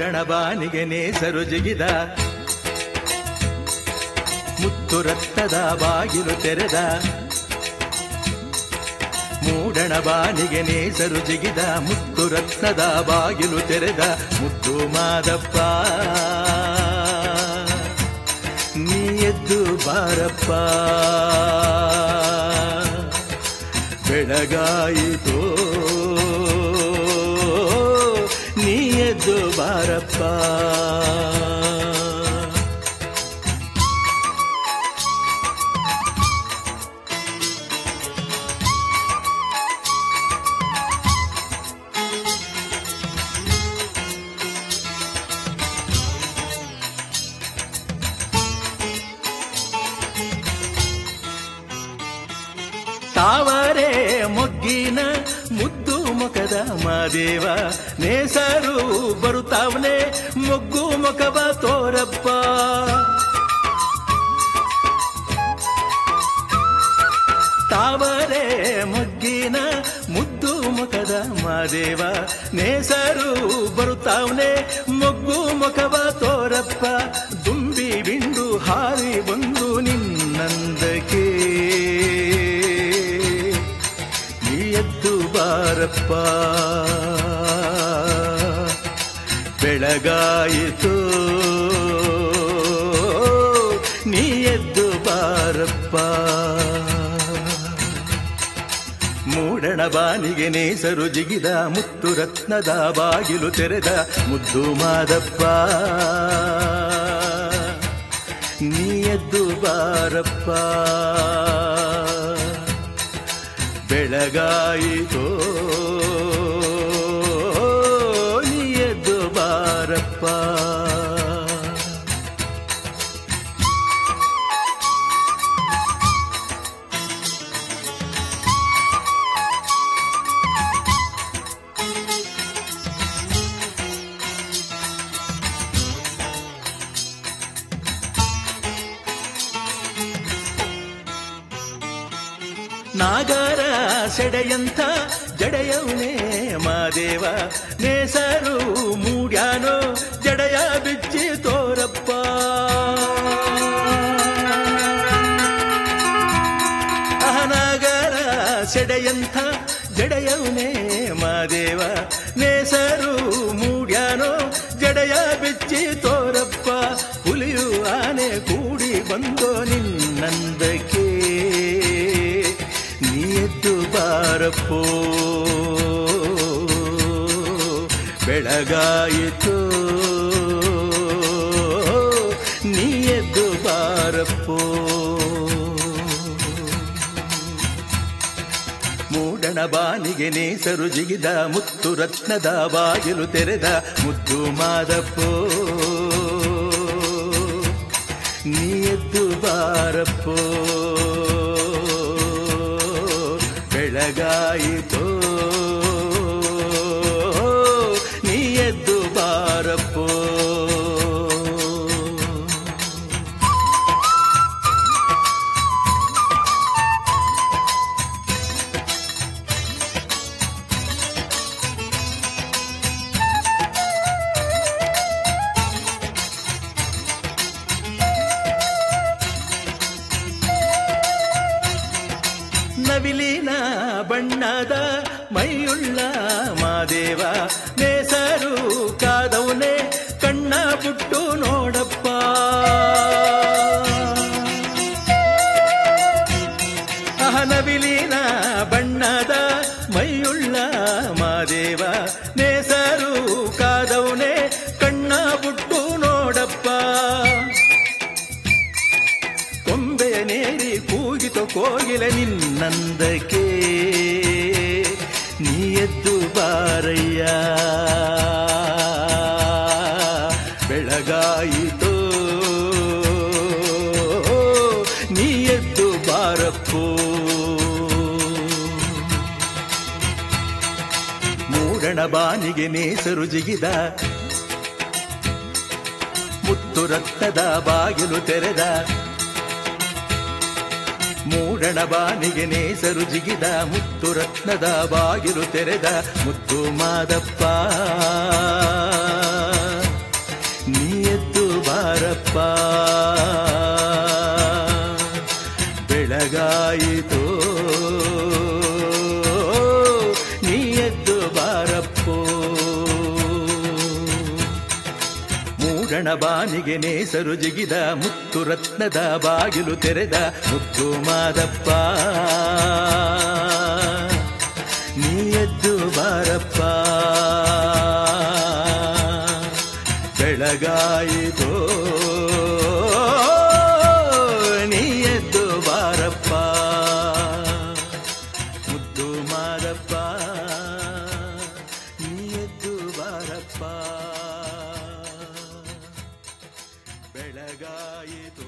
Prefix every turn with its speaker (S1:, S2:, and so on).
S1: ಮೂಡಣ ಬಾನಿಗೆ ನೇಸರು ಜಿಗಿದ ಮುತ್ತು ರಕ್ತದ ಬಾಗಿಲು ತೆರೆದ ಮೂಡಣ ಬಾನಿಗೆ ನೇಸರು ಜಿಗಿದ ಮುತ್ತು ರತ್ನದ ಬಾಗಿಲು ತೆರೆದ ಮುತ್ತು ಮಾದಪ್ಪ ನೀ ಎದ್ದು ಬಾರಪ್ಪ ಬೆಳಗಾಯಿತೋ ನೀ ಎದ್ದು ಬಾರಪ್ಪ ತಾವರೆ ಮೊಗ್ಗಿನ ಮುದ್ದು ಮುಖದ ಮಾದೇವ ನೇಸರು ಬರುತ್ತಾವನೆ ಮೊಗ್ಗು ಮುಖವ ತೋರಪ್ಪ ತಾವರೆ ಮೊಗ್ಗಿನ ಮುದ್ದು ಮುಖದ ಮಾದೇವ ನೇಸರು ಬರುತ್ತಾವನೆ ಮೊಗ್ಗು ಮುಖವ ತೋರಪ್ಪ ದುಂಬಿ ಬಿಂಡು ಹಾರಿ ಬಂದು ನಿನ್ನಂದಕ್ಕೆ ನೀ ಎದ್ದು ಬಾರಪ್ಪ ಬೆಳಗಾಯಿತು ನೀ ಎದ್ದು ಬಾರಪ್ಪ ಮೂಡಣ ಬಾನಿಗೆ ನೇಸರು ಜಿಗಿದ ಮುತ್ತು ರತ್ನದ ಬಾಗಿಲು ತೆರೆದ ಮುದ್ದು ಮಾದಪ್ಪ ನೀ ಎದ್ದು ಬಾರಪ್ಪ ಬೆಳಗಾಯಿತೋ ನೀ ಎದ್ದು ಬಾರಪ್ಪ ನಾಗರ ಸೆಡೆಯಂಥ ಜಡೆಯವನೇ ಮಾದೇವ ನೇಸರು ಮೂಡ್ಯಾನೋ ಜಡೆಯ ಬಿಚ್ಚಿ ತೋರಪ್ಪ ಅಹನಾಗರ ಸೆಡೆಯಂಥ ಜಡೆಯವನೇ ಮಾದೇವ ನೇಸರು ಮೂಡ್ಯಾನೋ ಜಡೆಯ ಬಿಚ್ಚಿ ತೋರಪ್ಪ ಹುಲಿಯು ಆನೆ ಕೂಡಿ ಬಂದೋ ನಿನ್ನಂದಕ್ಕೆ ನೀ ಎದ್ದು ಬಾರಪ್ಪೋ ಬೆಳಗಾಯಿತು ನೀ ಎದ್ದು ಬಾರಪ್ಪೋ ಮೂಡಣ ಬಾನಿಗೆ ನೇಸರು ಜಿಗಿದ ಮುತ್ತು ರತ್ನದ ಬಾಗಿಲು ತೆರೆದ ಮುದ್ದು ಮಾದಪ್ಪೋ ನೀ ಎದ್ದು ಬಾರಪ್ಪೋ ಬೆಳಗಾಯಿತೋ ನೀ ಎದ್ದು ಬಾರಪ್ಪೋ ನವಿಲಿನ ಬಣ್ಣದ ಮೈಯುಳ್ಳ ಮಾದೇವ ನೇಸರು ಕಾದವನೆ ಕಣ್ಣ ಬಿಟ್ಟು ನೋಡಪ್ಪ ಅಹ ನವಿಲಿನ ಬಣ್ಣದ ಮೈಯುಳ್ಳ ಮಾದೇವ ನೇಸರು ಕಾದವನೆ ಕಣ್ಣ ಬಿಟ್ಟು ನೋಡಪ್ಪ ಕೊಂಬೆಯ ನೇರಿ ಕೂಗಿತು ಕೋಗಿಲ ನಿನ್ನಂದಕ್ಕೆ ನೀ ಎದ್ದು ಬಾರಯ್ಯ ಬೆಳಗಾಯಿತು ನೀ ಎದ್ದು ಬಾರಪ್ಪೋ ಮೂಡಣ ಬಾನಿಗೆ ನೇಸರು ಜಿಗಿದ ಮುತ್ತು ರಕ್ತದ ಬಾಗಿಲು ತೆರೆದ ಮೂಡಣ ಬಾನಿಗೆ ನೇಸರು ಜಿಗಿದ ಮುತ್ತು ರತ್ನದ ಬಾಗಿಲು ತೆರೆದ ಮುತ್ತು ಮಾದಪ್ಪ ಬಾರಪ್ಪ ಬೆಳಗಾಯಿತು ನೀ ಎದ್ದು ಬಾರಪ್ಪೋ ಮೂಡಣ ಬಾನಿಗೆ ನೇಸರು ಜಿಗಿದ ಮುತ್ತು ರತ್ನದ ಬಾಗಿಲು ತೆರೆದ ಮುತ್ತು ಮಾದಪ್ಪ ನೀ ಎದ್ದು ಬಾರಪ್ಪ ಬೆಳಗಾಯಿತೋ ನೀ ಎದ್ದು ಬಾರಪ್ಪ ಮುದ್ದು ಮಾದಪ್ಪ ನೀ ಎದ್ದು ಬಾರಪ್ಪ ಬೆಳಗಾಯಿತು